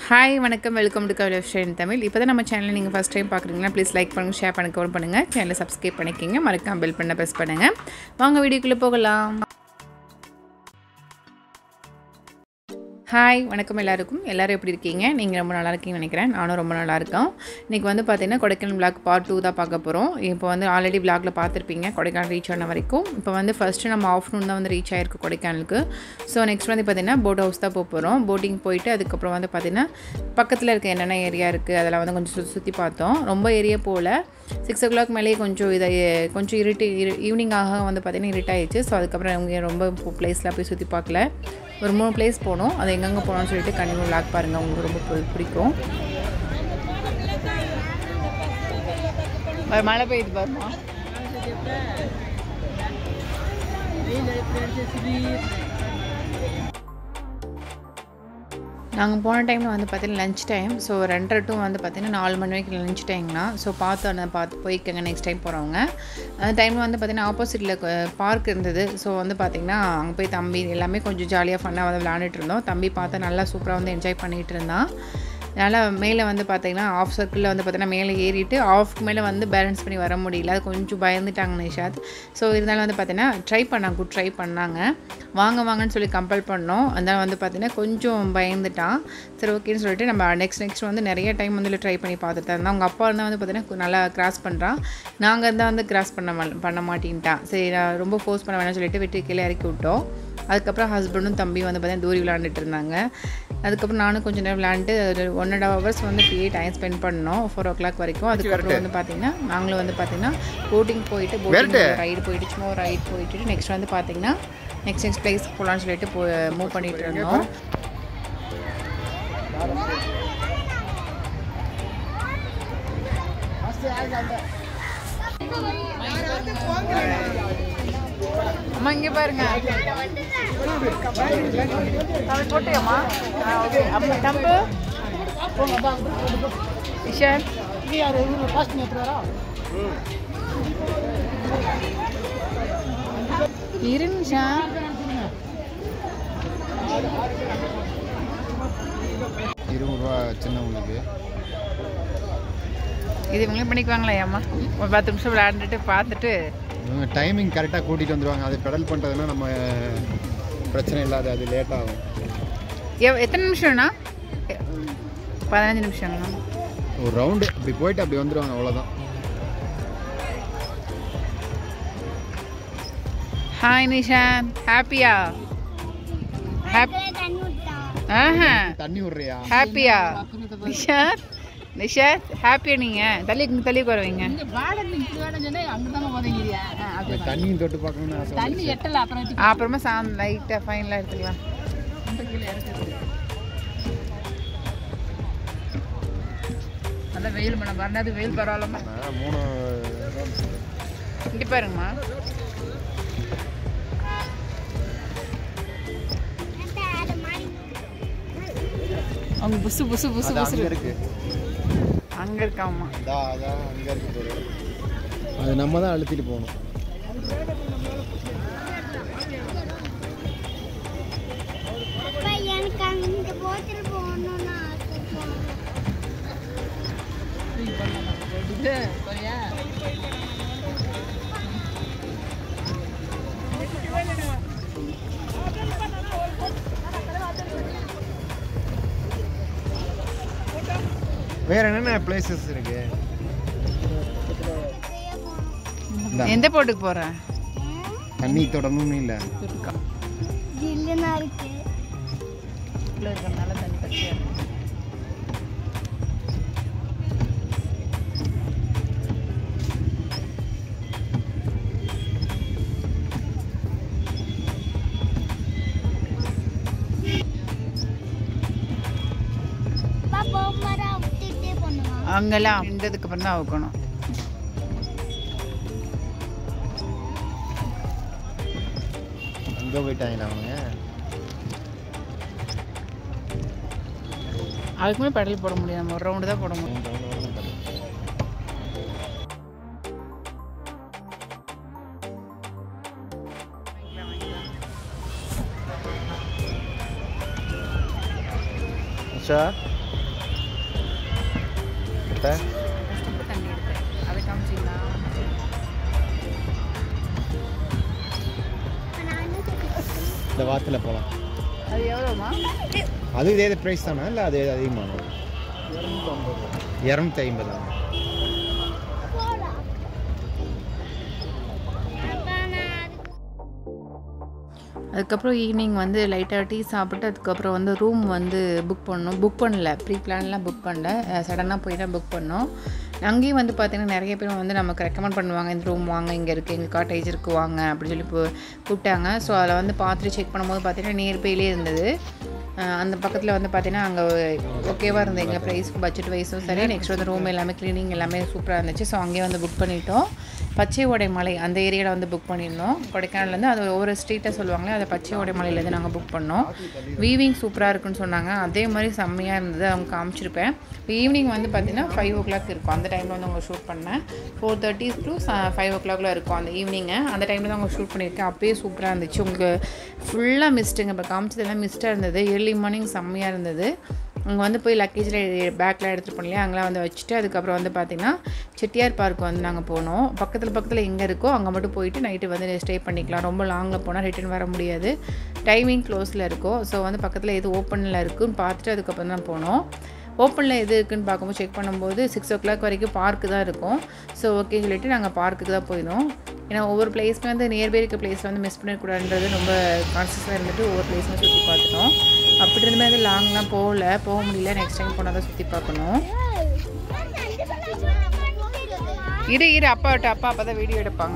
Hi வணக்கம் welcome to கவலை Shane Tamil இப்போ தான் நம்ம சேனலை நீங்கள் ஃபஸ்ட் டைம் பார்க்குறீங்கன்னா ப்ளீஸ் லைக் பண்ணுங்கள் ஷேர் பண்ண கவர் பண்ணுங்கள் சேனலை சப்ஸ்கிரைப் பண்ணிக்கிங்க மறக்காம பெல் பண்ண ப்ரெஸ் பண்ணுங்கள் வாங்க வீடியோக்குள்ளே போகலாம் ஹாய் வணக்கம் எல்லாருக்கும் எல்லோரும் எப்படி இருக்கீங்க நீங்கள் ரொம்ப நல்லா இருக்கீங்கன்னு நினைக்கிறேன் நானும் ரொம்ப நல்லா இருக்கேன் இன்றைக்கி வந்து பார்த்தீங்கன்னா கொடைக்கானல் பிளாக் பார்ட் டூ தான் பார்க்க போகிறோம் இப்போ வந்து ஆல்ரெடி பிளாகில் பார்த்துருப்பீங்க கொடைக்கானல் ரீச் ஆன வரைக்கும் இப்போ வந்து ஃபஸ்ட்டு நம்ம ஆஃப்டர்நூன் தான் வந்து ரீச் ஆயிருக்கு கொடைக்கானலுக்கு ஸோ நெக்ஸ்ட் வந்து பார்த்திங்கன்னா போட் ஹவுஸ் தான் போக போகிறோம் போட்டிங் போயிட்டு அதுக்கப்புறம் வந்து பார்த்திங்கன்னா பக்கத்தில் இருக்க என்னென்ன ஏரியா இருக்குது அதெல்லாம் வந்து கொஞ்சம் சுற்றி சுற்றி பார்த்தோம் ரொம்ப ஏரியா போகல சிக்ஸ் ஓ கிளாக் மேலேயே கொஞ்சம் இதை கொஞ்சம் இருட்டி இரு ஈவினிங்காக வந்து பார்த்திங்கன்னா இருட்டாயிடுச்சு ஸோ அதுக்கப்புறம் அவங்க ரொம்ப பிளேஸில் போய் சுற்றி பார்க்கல ஒரு மூணு பிளேஸ் போனோம் அது எங்கெங்கே போனோம்னு சொல்லிட்டு கண்டிப்பாக விளாக் பாருங்கள் உங்களுக்கு ரொம்ப பி- பிடிக்கும் வ- மழை பெய்யுது பாருமா நாங்கள் போன டைமில் வந்து பார்த்தீங்கன்னா லஞ்ச் டைம் ஸோ ரெண்டரை டூ வந்து பார்த்தீங்கன்னா நாலு மணி வரைக்கும் லஞ்ச் டைம்னா ஸோ பார்த்து அந்த பார்த்து போய்க்கங்க நெக்ஸ்ட் டைம் போகிறவங்க அந்த டைமில் வந்து பார்த்தீங்கன்னா ஆப்போசிட்டில் பார்க் இருந்தது ஸோ வந்து பார்த்தீங்கன்னா அங்கே போய் தம்பி எல்லாமே கொஞ்சம் ஜாலியாக ஃபன்னாக வந்து விளாண்டுட்டு இருந்தோம் தம்பி பார்த்தா நல்லா சூப்பராக வந்து என்ஜாய் பண்ணிகிட்டு இருந்தான் அதனால் மேலே வந்து பார்த்தீங்கன்னா ஆஃப் சர்க்கிளில் வந்து பார்த்தீங்கன்னா மேலே ஏறிட்டு ஆஃப்க்கு மேலே வந்து பேலன்ஸ் பண்ணி வர முடியல அது கொஞ்சம் பயந்துட்டாங்க நிஷாத் ஸோ இருந்தாலும் வந்து பார்த்தீங்கன்னா ட்ரை பண்ணாங்க குட் ட்ரை பண்ணாங்க வாங்க வாங்கன்னு சொல்லி கம்பல் பண்ணோம் அதனால் வந்து பார்த்தீங்கன்னா கொஞ்சம் பயந்துட்டான் சரி ஓகேன்னு சொல்லிட்டு நம்ம நெக்ஸ்ட் நெக்ஸ்ட் வந்து நிறைய டைம் வந்து ட்ரை பண்ணி பார்த்துட்டு தான் இருந்தோம் அவங்க அப்பா இருந்தால் வந்து பார்த்தீங்கன்னா நல்லா கிராஸ் பண்ணுறான் நாங்கள் இருந்தால் வந்து கிராஸ் பண்ண மா- பண்ண மாட்டேன்ட்டான் சரி நான் ரொம்ப ஃபோர்ஸ் பண்ண வேணாம்னு சொல்லிட்டு வெட்டி கீழே இறக்கி விட்டோம் அதுக்கப்புறம் ஹஸ்பண்டும் தம்பியும் வந்து பார்த்தீங்கன்னா தூரி விளாண்டுட்டு இருந்தாங்க அதுக்கப்புறம் நானும் கொஞ்ச நேரம் விளாண்டு ஒரு ஒன் அண்ட் ஹவர்ஸ் வந்து இப்படியே டைம் ஸ்பெண்ட் பண்ணோம் ஃபோர் ஓ கிளாக் வரைக்கும் அதுக்கப்புறம் வந்து பார்த்தீங்கன்னா நாங்களும் வந்து பார்த்தீங்கன்னா போட்டிங் போயிட்டு போட்டிங் ரைடு போயிட்டு சும்மா ஒரு ரைடு போயிட்டு நெக்ஸ்ட் வந்து பார்த்தீங்கன்னா நெக்ஸ்ட் நெக்ஸ்ட் பிளேஸ் போகலான்னு சொல்லிட்டு போ மூவ் பண்ணிட்டு இருந்தோம் அம்மா இங்கே பாருங்க தம்பி போட்டியம்மா ஓகே அம்மா தம்பு இஷான் இரு நிஷான் இருபது ரூபா சின்னவங்களுக்கு இது இவங்களே பண்ணிக்குவாங்களா அம்மா ஒரு பத்து நிமிஷம் விளையாண்டுட்டு பார்த்துட்டு இவங்க டைமிங் கரெக்டாக கூட்டிகிட்டு வந்துடுவாங்க அதை பெடல் பண்ணுறதுன்னா நம்ம பிரச்சனை இல்லாத அது லேட் ஆகும் எவ் எத்தனை நிமிஷம்ண்ணா எ- பதினஞ்சு நிமிஷங்களா ஒரு ரவுண்டு அப்படி போயிட்டு அப்படி வந்துடுவாங்க அவ்வளோதான் ஹாய் நிஷான் ஹாப்பியா ஹாப் ஆஹா தண்ணி விட்றியா ஹாப்பியா நிஷாத் நிஷாத் ஹாப்பியா நீங்கள் தள்ளி இங்க தள்ளி உட்கார வைங்க தண்ணியும் தொட்டு பார்க்கணும்னு ஆசை வந்துருச்சு. அப்புறமா சாம் லைட்டாக ஃபைனலாக எடுத்துக்கலாம் நல்லா வெயில் பண்ண பாருங்க வெயில் பரவாயில்லம்மா நான் மூணு இங்கே பாருங்கம்மா அவங்க புசு புசு புசு அது புசு அங்கே இருக்கு அங்கே இருக்காம்மா அதான் அதான் அங்கே இருக்கு பாரு. அது நம்ம தான் அழுத்திட்டு போகணும் அப்பா, எனக்கு அந்த போட்டில் போகணும்னு ஆசை வேற என்னென்ன பிளேசஸ் இருக்கு இந்தா, எந்த போட்டுக்கு போகிறேன் தண்ணி தொடணும்னு இல்லை ஜில்லுனா இருக்கு இருக்கிறதுனால தண்ணி பச்சையாக இருக்கு அப்பா போகும்போது விட்டுட்டே பண்ணுவான் அங்கெல்லாம் நின்றதுக்கு அப்புறம் தான் வைக்கணும் அங்கே போயிட்டாங்களா அவங்க அதுக்குமே பெடல் போட முடியாது நம்ம ஒரு ரவுண்டு தான் போட முடியும் சார் எடுத்த ஸ்டிப்பு தண்ணி எடுத்தேன் அதை காமிச்சிங்களா இப்போ நான் என்ன சொல்லிட்டு இந்த வாரத்தில் போகலாம் அது எவ்வளோமா அது இதே ப்ரைஸ் தானே இல்லை அது அதிகமானது இரநூத்தி ஐம்பதா போகலாம் அப்போ நான் அதுக்கு அதுக்கப்புறம் ஈவினிங் வந்து லைட்டாக டீ சாப்பிட்டு அதுக்கப்புறம் வந்து ரூம் வந்து புக் பண்ணோம் புக் பண்ணல ப்ரீ பிளான்லாம் புக் பண்ணல சடனாக போய் தான் புக் பண்ணோம் அங்கேயும் வந்து பார்த்திங்கன்னா நிறைய பேர் வந்து நமக்கு ரெக்கமெண்ட் பண்ணுவாங்க இந்த ரூம் வாங்க இங்கே இருக்குது எங்கள் காட்டேஜ் இருக்குது வாங்க அப்படின்னு சொல்லி கூ- கூப்பிட்டாங்க ஸோ அதில் வந்து பார்த்துட்டு செக் பண்ணும்போது பார்த்தீங்கன்னா நியர்பைலே இருந்தது அஹ் அந்த பக்கத்தில் வந்து பார்த்தீங்கன்னா அங்கே ஓகேவாக இருந்தது எங்கள் ப்ரைஸ் பட்ஜெட் வைஸும் சரி நெக்ஸ்ட் வந்து ரூம் எல்லாமே க்ளீனிங் எல்லாமே சூப்பராக இருந்துச்சு ஸோ அங்கேயே வந்து புக் பண்ணிட்டோம் பச்சை ஓடை மலை அந்த ஏரியாவில் வந்து புக் பண்ணியிருந்தோம் கொடைக்கானல்லேருந்து அது ஒவ்வொரு ஸ்ட்ரீட்டை சொல்லுவாங்களே அதை பச்சை ஓடை மலையிலேருந்து நாங்கள் புக் பண்ணோம் வீவிங் சூப்பராக இருக்குன்னு சொன்னாங்க அதே மாதிரி செம்மையாக இருந்தது அவங்க காமிச்சிருப்பேன் இப்போ ஈவினிங் வந்து பார்த்தீங்கன்னா ஃபைவ் ஓ கிளாக் இருக்கும் அந்த டைமில் வந்து அவங்க ஷூட் பண்ணேன் ஃபோர் தேர்ட்டி டு ஃபைவ் ஓ கிளாக்ல இருக்கும் அந்த ஈவினிங்கு அந்த டைமில் தான் அவங்க ஷூட் பண்ணியிருக்கேன் அப்பயே சூப்பராக இருந்துச்சு உங்களுக்கு ஃபுல்லாக மிஸ்ட்டுங்க இப்போ காமிச்சதெல்லாம் மிஸ்ட்டாக இருந்தது ஏர்லி மார்னிங் செம்மையாக இருந்தது அங்கே வந்து போய் லக்கேஜில் பேக்கில் எடுத்துகிட்டு போனலையே அங்கெல்லாம் வந்து வச்சுட்டு அதுக்கப்புறம் வந்து பார்த்திங்கன்னா செட்டியார் பார்க் வந்து நாங்கள் போனோம் பக்கத்தில் பக்கத்தில் எங்கே இருக்கோ அங்கே மட்டும் போயிட்டு நைட்டு வந்து ஸ்டே பண்ணிக்கலாம் ரொம்ப லாங்கில் போனால் ரிட்டர்ன் வர முடியாது டைமிங் க்ளோஸில் இருக்கும் ஸோ வந்து பக்கத்தில் எது ஓப்பனில் இருக்குன்னு பார்த்துட்டு அதுக்கப்புறம் தான் போனோம் ஓப்பனில் எது இருக்குன்னு பார்க்கும்போது செக் பண்ணும்போது சிக்ஸ் ஓ கிளாக் வரைக்கும் பார்க்கு தான் இருக்கும் ஸோ ஓகே சொல்லிட்டு நாங்கள் பார்க்குக்கு தான் போயிருந்தோம் ஏன்னா ஒவ்வொரு பிளேஸ்மே வந்து நியர்பை இருக்க பிளேஸில் வந்து மிஸ் பண்ணிடக்கூடாதுன்றது ரொம்ப கான்சியஸாக இருந்துட்டு ஒவ்வொரு பிளேஸுமே சுற்றி பார்த்துட்டோம் அப்படி இருந்துமே அது லாங்லாம் போகல போக முடியல நெக்ஸ்ட் டைம் போனால் தான் சுற்றி பார்க்கணும் இரு இரு அப்பாட்ட அப்பா அப்போ தான் வீடியோ எடுப்பாங்க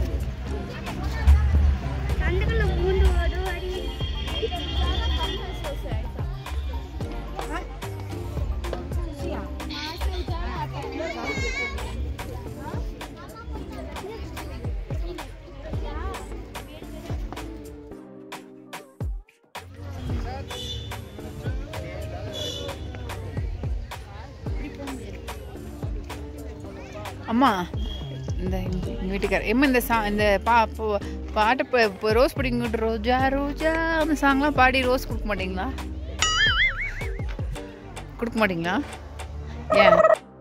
சந்துக்குள்ள பூண்டு ஓடுவாடி அம்மா இந்த எங்கள் வீட்டுக்கார் எம்மா இந்த சா இந்த பா போ- பாட்டு இப்போ இப்போ ரோஸ் பிடிங்கிட்டு ரோஜா ரோஜா அந்த சாங்லாம் பாடி ரோஸ் கொடுக்க மாட்டீங்களா கொடுக்க மாட்டீங்களா ஏன்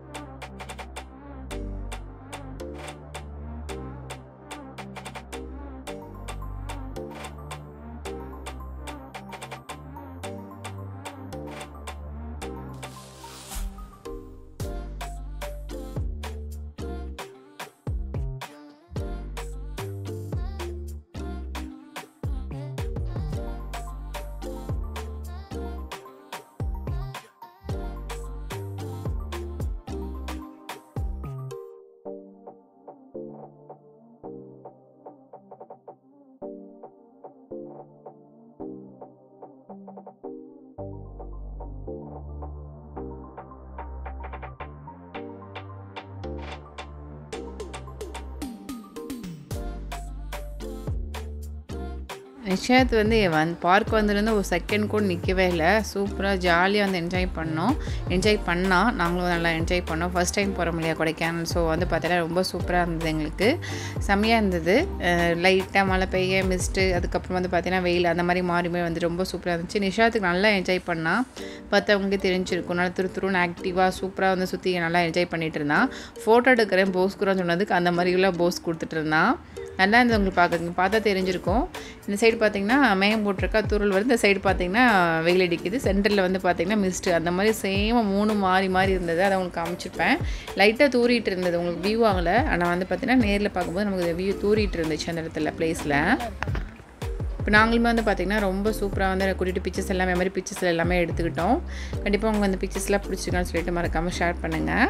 நிஷாத் வந்து வந் பார்க் வந்திருந்து ஒரு செகண்ட் கூட நிற்கவே இல்லை சூப்பராக ஜாலியாக வந்து என்ஜாய் பண்ணோம் என்ஜாய் பண்ணால் நாங்களும் நல்லா என்ஜாய் பண்ணோம் ஃபர்ஸ்ட் டைம் போகிறோம் இல்லையா கொடைக்கானல் ஸோ வந்து பார்த்தீங்கன்னா ரொம்ப சூப்பராக இருந்தது எங்களுக்கு செம்மையாக இருந்தது லைட்டாக மழை பெய்ய மிஸ்ட்டு அதுக்கப்புறம் வந்து பார்த்தீங்கன்னா வெயில் அந்த மாதிரி மாறிமே வந்து ரொம்ப சூப்பராக இருந்துச்சு நிஷாத்துக்கு நல்லா என்ஜாய் பண்ணால் பார்த்தவங்களுக்கு தெரிஞ்சிருக்கும் நல்லா துரு துருன்னு ஆக்டிவாக சூப்பராக வந்து சுற்றி நல்லா என்ஜாய் பண்ணிட்டு இருந்தான் ஃபோட்டோ எடுக்கிறேன் போஸ் கூட சொன்னதுக்கு அந்த மாதிரிலாம் போஸ் கொடுத்துட்டு இருந்தான் நல்லா இருந்தது உங்களுக்கு பார்க்குறீங்க பார்த்தா தெரிஞ்சிருக்கும் இந்த சைடு பார்த்தீங்கன்னா மேகம் போட்டிருக்கா தூரல் வருது இந்த சைடு பார்த்தீங்கன்னா வெயில் அடிக்குது சென்டரில் வந்து பார்த்தீங்கன்னா மிஸ்ட்டு அந்த மாதிரி சேமாக மூணு மாறி மாறி இருந்தது அதை உங்களுக்கு காமிச்சிருப்பேன் லைட்டாக தூரிட்டு இருந்தது உங்களுக்கு வியூ ஆகலை ஆனால் வந்து பார்த்தீங்கன்னா நேரில் பார்க்கும்போது நமக்கு வியூ தூரிட்டு இருந்துச்சு அந்த இடத்துல பிளேஸில் இப்போ நாங்களுமே வந்து பார்த்திங்கன்னா ரொம்ப சூப்பராக வந்து கூட்டிகிட்டு பிக்சர்ஸ் எல்லாம் மெமரி பிக்சர்ஸ் எல்லாமே எடுத்துக்கிட்டோம் கண்டிப்பாக உங்களுக்கு அந்த பிக்சர்ஸ்லாம் பிடிச்சிருக்கான்னு சொல்லிட்டு மறக்காமல் ஷேர் பண்ணுங்கள்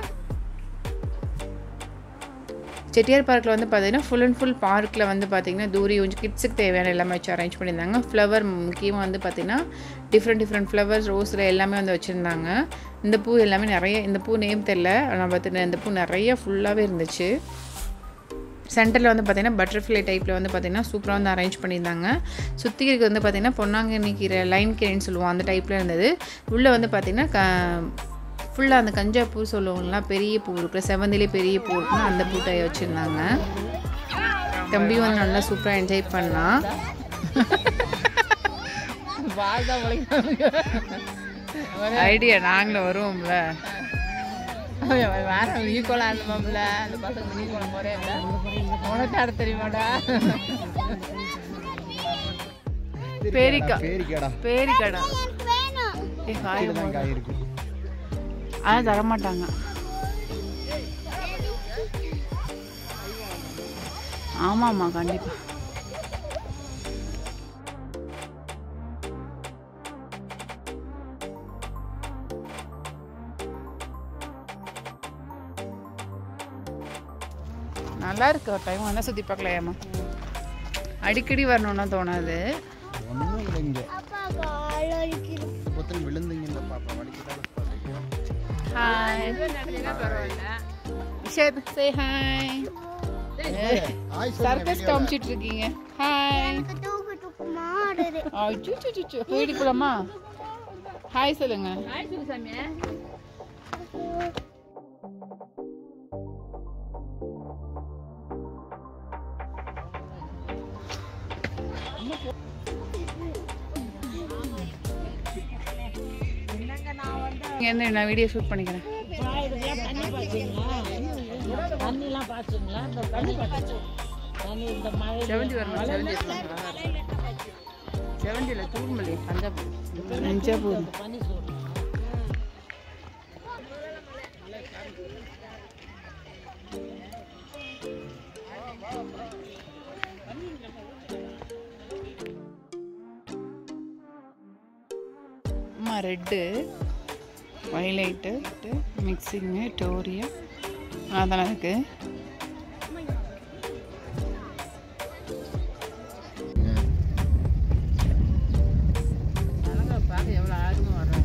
செட்டியார் பார்க்கில் வந்து பார்த்தீங்கன்னா ஃபுல் அண்ட் ஃபுல் பார்க்கில் வந்து பார்த்தீங்கன்னா தூரி கொஞ்சம் கிட்ஸுக்கு தேவையான எல்லாமே வச்சு அரேஞ்ச் பண்ணியிருந்தாங்க ஃப்ளவர் முக்கியமாக வந்து பார்த்தீங்கன்னா டிஃப்ரெண்ட் டிஃப்ரெண்ட் ஃப்ளவர்ஸ் ரோஸில் எல்லாமே வந்து வச்சுருந்தாங்க இந்த பூ எல்லாமே நிறைய இந்த பூ நேம் தெரில நான் பார்த்துட்டு இந்த பூ நிறைய ஃபுல்லாகவே இருந்துச்சு சென்டரில் வந்து பார்த்தீங்கன்னா பட்டர்ஃப்ளை டைப்பில் வந்து பார்த்தீங்கன்னா சூப்பராக வந்து அரேஞ்ச் பண்ணியிருந்தாங்க சுற்றி இருக்கிறது வந்து பார்த்தீங்கன்னா பொன்னாங்கண்ணி கீரை லைன் கீரைன்னு சொல்லுவோம் அந்த டைப்பில் இருந்தது உள்ளே வந்து பார்த்தீங்கன்னா க ஃபுல்லாக அந்த கஞ்சா பூ சொல்லுவோம்லாம் பெரிய பூ இருக்கிற செவந்திலே பெரிய பூ இருக்குன்னா அந்த பூ டைய வச்சுருந்தாங்க தம்பி வந்து நல்லா சூப்பராக என்ஜாய் பண்ணான் ஐடியா நாங்களும் வருவோம்ல வேற ஈக்குவலாக இருந்தோம்ல அந்த பசங்க ஈக்குவலம் போறே இல்லை உனக்கு ஆட தெரியுமாடா பேரிக்கா பேரிக்காடா பேரிக்கடா எனக்கு வேணும் ஏ காய் தான் காய் இருக்கு ஆனால் தரமாட்டாங்க ஆமாம்மா கண்டிப்பாக நல்லா இருக்கு ஒரு டைம் வேணா சுற்றி பார்க்கலையாம்மா அடிக்கடி வரணும்னா தோணாது ஒன்றும் இல்லை இங்கே அப்பா கால் வலிக்குது பொத்தல் விழுந்தீங்கல்ல பாப்பா வலிக்குதாலும் பார்த்தீங்க ஹாய் விஷயத் சே ஹாய் ஆய் சர்க்கஸ் காமிச்சிட்டு இருக்கீங்க ஹாய் எனக்கு தூக்கு தூக்கு மாடுது அச்சோ அச்சோ போயிட்டு போலாமா ஹாய் சொல்லுங்க ஹாய் சொல்லு சாமி இங்கேருந்து நான் வீடியோ ஷூட் பண்ணிக்கிறேன் தண்ணிலாம் பாய்ச்சுங்களா இந்த தண்ணி தண்ணி இந்த மழை செவந்தி வரணும் செவந்தி செவந்தியில் தூக்குமல்லி பஞ்சாப் பஞ்சாபூர் பனி சூடு அம்மா ரெட்டு வைலைட்டு மிக்சிங்கு டோரியா அதெல்லாம் இருக்குது பார்க்க எவ்வளோ ஆர்வம் வர்றாங்க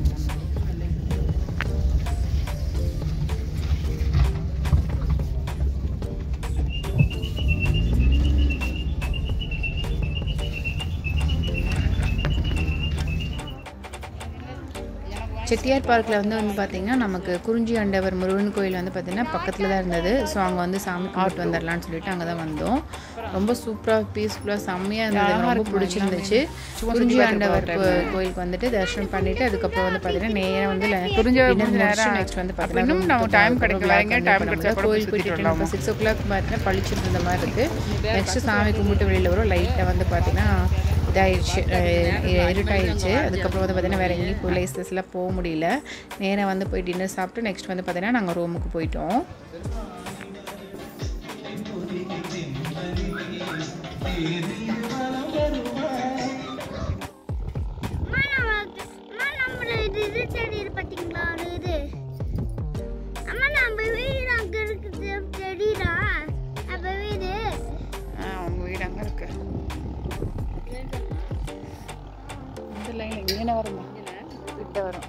செட்டியார் பார்க்கில் வந்து வந்து பார்த்திங்கன்னா நமக்கு குறிஞ்சி ஆண்டவர் முருகன் கோயில் வந்து பார்த்திங்கன்னா பக்கத்தில் தான் இருந்தது ஸோ அங்கே வந்து சாமி கும்பிட்டு வந்துடலாம்னு சொல்லிட்டு அங்கே தான் வந்தோம் ரொம்ப சூப்பராக பீஸ்ஃபுல்லாக செம்மையாக இருந்தது எனக்கு ரொம்ப பிடிச்சிருந்துச்சு குறிஞ்சி ஆண்டவர் கோ- கோயிலுக்கு வந்துட்டு தரிசனம் பண்ணிட்டு அதுக்கப்புறம் வந்து பார்த்தீங்கன்னா நேராக வந்து நெக்ஸ்ட் வந்து இன்னும் நம்ம time கிடைக்கல. எங்க time கிடைச்சா கூட கோயில் போய் சுத்திட்டு போயிட்டு சிக்ஸ் ஓ கிளாக் பார்த்தீங்கன்னா பளிச்சுட்டு இருந்த மாதிரி இருக்குது நெக்ஸ்ட் சாமி கும்பிட்டு வெளியில் வரும் லைட்டாக வந்து பார்த்தீங்கன்னா இதாயிடுச்சு அஹ் இருட்டாயிடுச்சு அதுக்கப்புறம் வந்து பார்த்தீங்கன்னா வேறு எங்கேயும் பிளேசஸ்லாம் போக முடியல நேராக வந்து போய் டின்னர் சாப்பிட்டு நெக்ஸ்ட் வந்து பார்த்தீங்கன்னா நாங்கள் ரூமுக்கு போயிட்டோம் அம்மா நம்ம அம்மா நம்ம இது இது செடி இருக்கு பாத்தீங்களா அது இது அம்மா நம்ம வீடு அங்க இருக்குது செடிடா நம்ம வீடு உங்கள் வீடு அங்கே இருக்கு இந்த லைன் இங்கே வருமா கிட்ட வரும்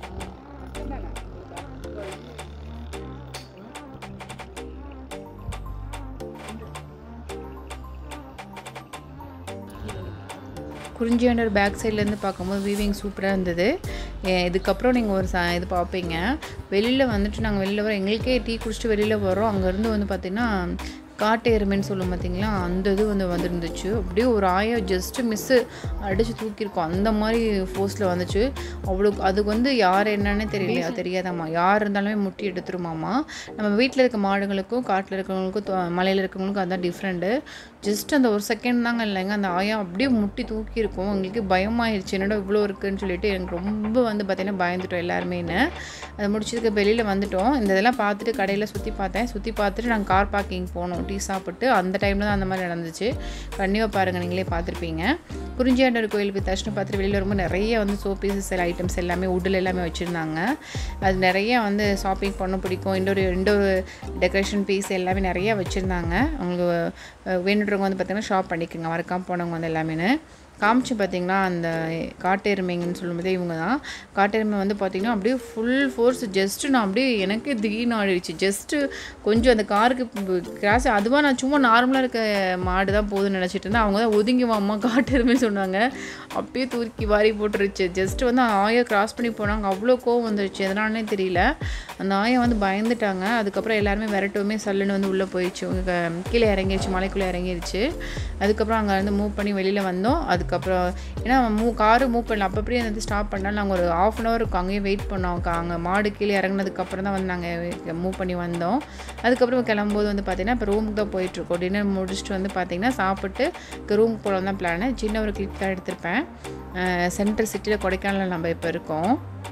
குறிஞ்சியாண்டர் பேக் சைட்லேருந்து பார்க்கும்போது வீவிங் சூப்பராக இருந்தது எ- இதுக்கப்புறம் நீங்கள் ஒரு ச இது பார்ப்பீங்க வெளியில் வந்துட்டு நாங்கள் வெளியில் வரோம் எங்களுக்கே டீ குடிச்சிட்டு வெளியில் வரோம் அங்கேருந்து வந்து பார்த்திங்கன்னா காட்டு எருமைன்னு சொல்லும் பார்த்தீங்களா அந்த இது வந்து வந்துருந்துச்சு அப்படியே ஒரு ஆயா ஜஸ்ட்டு மிஸ்ஸு அடித்து தூக்கியிருக்கோம் அந்த மாதிரி ஃபோர்ஸில் வந்துச்சு அவ்வளோ அதுக்கு வந்து யார் என்னன்னே தெரியலையா தெரியாதாம்மா யார் இருந்தாலுமே முட்டி எடுத்துருமாமா நம்ம வீட்டில் இருக்க மாடுங்களுக்கும் காட்டில் இருக்கிறவங்களுக்கும் தொ- மலையில் இருக்கிறவங்களுக்கும் அதான் டிஃப்ரெண்ட்டு ஜஸ்ட் அந்த ஒரு செகண்ட் தாங்க இல்லைங்க அந்த ஆயா அப்படியே முட்டி தூக்கியிருக்கோம் எங்களுக்கு பயமாயிருச்சு என்னடா இவ்வளோ இருக்குன்னு சொல்லிட்டு எனக்கு ரொம்ப வந்து பார்த்தீங்கன்னா பயந்துட்டோம் எல்லாருமேன்னு அதை முடிச்சதுக்கு வெளியில் வந்துட்டோம் இந்த இதெல்லாம் பார்த்துட்டு கடையில் சுற்றி பார்த்தேன் சுற்றி பார்த்துட்டு நாங்கள் கார் பார்க்கிங் போனோம் டீ சாப்பிட்டு அந்த டைமில் தான் அந்த மாதிரி நடந்துச்சு கண்டிப்பாக பாருங்கள் நீங்களே பார்த்துருப்பீங்க குறிஞ்சியாண்டர் கோயில் போய் தர்ஷனம் பார்த்துட்டு வெளியில் வரும்போது நிறைய வந்து சோப் பீசஸ் ஐட்டம்ஸ் எல்லாமே உட்டில் எல்லாமே வச்சுருந்தாங்க அது நிறைய வந்து ஷாப்பிங் பண்ண பிடிக்கும் இண்டோர் இண்டோர் டெக்கரேஷன் பீஸ் எல்லாமே நிறைய வச்சுருந்தாங்க உங்களுக்கு அஹ், வேணுன்றவங்க வந்து பார்த்திங்கன்னா ஷாப் பண்ணிக்கோங்க மறக்காம போனவங்க வந்து எல்லாமே காமிச்சு பார்த்தீங்கன்னா அந்த காட்டு எருமைங்கன்னு சொல்லும்போது இவங்க தான் காட்டு எருமை வந்து பார்த்திங்கன்னா அப்படியே ஃபுல் ஃபோர்ஸ் ஜஸ்ட்டு நான் அப்படியே எனக்கே திடீர்னு ஆடிடுச்சு ஜஸ்ட்டு கொஞ்சம் அந்த காருக்கு கிராஸ் அதுவாக நான் சும்மா நார்மலாக இருக்க மாடு தான் போகுதுன்னு நினச்சிட்டு இருந்தேன் அவங்க தான் ஒதுங்கி வாம்மா காட்டு எருமைன்னு சொன்னாங்க அப்படியே தூக்கி வாரி போட்டுருச்சு ஜஸ்ட்டு வந்து ஆயா கிராஸ் பண்ணி போனாங்க அவ்வளோ கோவம் வந்துருச்சு எதனாலனே தெரியல அந்த ஆயா வந்து பயந்துட்டாங்க அதுக்கப்புறம் எல்லாருமே விரட்டவுமே சல்லுன்னு வந்து உள்ளே போயிடுச்சு உங்க கீழே இறங்கிருச்சு மலைக்குள்ளே இறங்கிருச்சு அதுக்கப்புறம் அங்கே வந்து மூவ் பண்ணி வெளியில் வந்தோம் அதுக்கு அதுக்கப்புறம் ஏன்னா மூ காரு மூவ் பண்ணல அப்போ அப்படியே வந்து ஸ்டாப் பண்ணால் நாங்கள் ஒரு ஆஃப் அன் ஹவர் இருக்கும் அங்கேயே வெயிட் பண்ணோம் கா- அங்கே மாடு கீழே இறங்குனதுக்கப்புறம் தான் வந்து நாங்கள் மூவ் பண்ணி வந்தோம் அதுக்கப்புறம் கிளம்பும்போது வந்து பார்த்திங்கன்னா இப்போ ரூமுக்கு தான் போயிட்டுருக்கோம் டின்னர் முடிச்சுட்டு வந்து பார்த்திங்கன்னா சாப்பிட்டு ரூமுக்கு போகலாம் தான் பிளானு சின்ன ஒரு கிளிப் தான் எடுத்திருப்பேன் சென்ட்ரல் சிட்டியில் கொடைக்கானலில் நம்ம இப்போ இருக்கோம்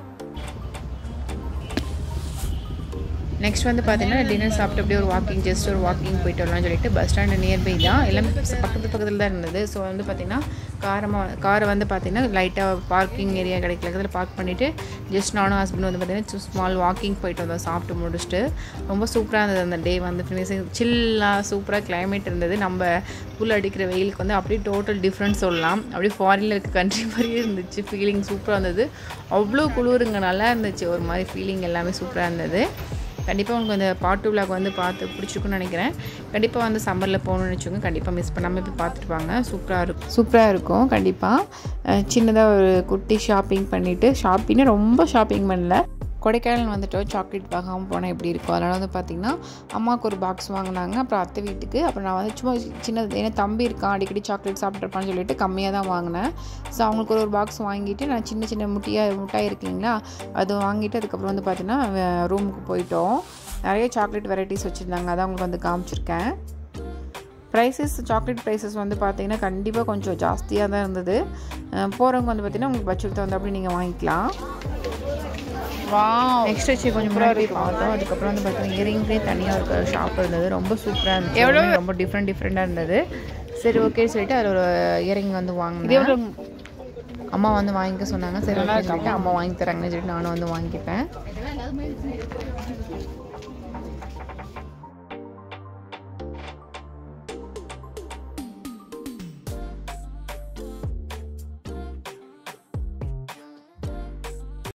நெக்ஸ்ட் வந்து பார்த்தீங்கன்னா டின்னர் சாப்பிட்டு அப்படியே ஒரு வாக்கிங் ஜஸ்ட் ஒரு வாக்கிங் போயிட்டு வரலாம்னு சொல்லிட்டு பஸ் ஸ்டாண்டு நியர்பை தான் எல்லாமே பக்கத்து பக்கத்தில் தான் இருந்தது ஸோ வந்து பார்த்திங்கன்னா காரமாக காரை வந்து பார்த்திங்கன்னா லைட்டாக பார்க்கிங் ஏரியா கிடைக்கல அதில் பார்க் பண்ணிவிட்டு ஜஸ்ட் நானும் ஹஸ்பண்ட் வந்து பார்த்திங்கன்னா ஸ்மால் வாக்கிங் போயிட்டு வந்தோம் சாப்பிட்டு முடிச்சுட்டு ரொம்ப சூப்பராக இருந்தது அந்த டே வந்து ஃபினிஷிங் சில்லாக சூப்பராக கிளைமேட் இருந்தது நம்ம புல் அடிக்கிற வெயிலுக்கு வந்து அப்படியே டோட்டல் டிஃப்ரென்ஸ் சொல்லலாம் அப்படியே ஃபாரினில் இருக்க கண்ட்ரி மாதிரியே இருந்துச்சு ஃபீலிங் சூப்பராக இருந்தது அவ்வளோ குளிருங்க நல்லா இருந்துச்சு ஒரு மாதிரி ஃபீலிங் எல்லாமே சூப்பராக இருந்தது கண்டிப்பாக உங்களுக்கு அந்த பாட்டு விழாக்கு வந்து பார்த்து பிடிச்சிருக்குன்னு நினைக்கிறேன் கண்டிப்பாக வந்து சம்மரில் போகணும்னு நினச்சவங்க கண்டிப்பாக மிஸ் பண்ணாமல் போய் பார்த்துருப்பாங்க சூப்பராக இருக்கும் சூப்பராக இருக்கும் கண்டிப்பாக சின்னதாக ஒரு குட்டி ஷாப்பிங் பண்ணிவிட்டு ஷாப்பிங்னு ரொம்ப ஷாப்பிங் பண்ணல கொடைக்கானல் வந்துட்டோம் சாக்லேட் பார்க்காம போனால் எப்படி இருக்கும் அதனால் வந்து பார்த்திங்கன்னா அம்மாவுக்கு ஒரு பாக்ஸ் வாங்கினாங்க அப்புறம் அத்தை வீட்டுக்கு அப்புறம் நான் வந்து சும்மா சின்னது ஏன்னா தம்பி இருக்கான் அடிக்கடி சாக்லேட் சாப்பிட்ருப்பான்னு சொல்லிட்டு கம்மியாக தான் வாங்கினேன் ஸோ அவங்களுக்கு ஒரு ஒரு பாக்ஸ் வாங்கிட்டு நான் சின்ன சின்ன முட்டியாக முட்டாய் இருக்கு இல்லைங்களா அது வாங்கிட்டு அதுக்கப்புறம் வந்து பார்த்திங்கன்னா ரூமுக்கு போயிட்டோம் நிறைய சாக்லேட் வெரைட்டிஸ் வச்சுருந்தாங்க அதான் உங்களுக்கு வந்து காமிச்சிருக்கேன் ப்ரைஸஸ் சாக்லேட் ப்ரைஸஸ் வந்து பார்த்தீங்கன்னா கண்டிப்பாக கொஞ்சம் ஜாஸ்தியாக தான் இருந்தது போகிறவங்க வந்து பார்த்தீங்கன்னா உங்களுக்கு பட்ஜெட் தகுந்த அப்படி நீங்கள் வாங்கிக்கலாம் நெக்ஸ்ட் வச்சு கொஞ்சம் முன்னாடி போய் பார்த்தோம் அதுக்கப்புறம் வந்து பார்த்தீங்கன்னா இயரிங்லேயே தனியாக ஒரு ஷாப் இருந்தது ரொம்ப சூப்பராக இருந்துச்சு எவ்வளவு? ரொம்ப டிஃப்ரெண்ட் டிஃப்ரெண்ட்டாக இருந்தது சரி ஓகே சொல்லிட்டு அதில் ஒரு இயரிங் வந்து வாங்கினேன் அம்மா வந்து வாங்கிக்க சொன்னாங்க சரி ஓகே சொல்லிட்டு அம்மா வாங்கி தராங்கன்னு சொல்லிட்டு நானும் வந்து வாங்கிப்பேன்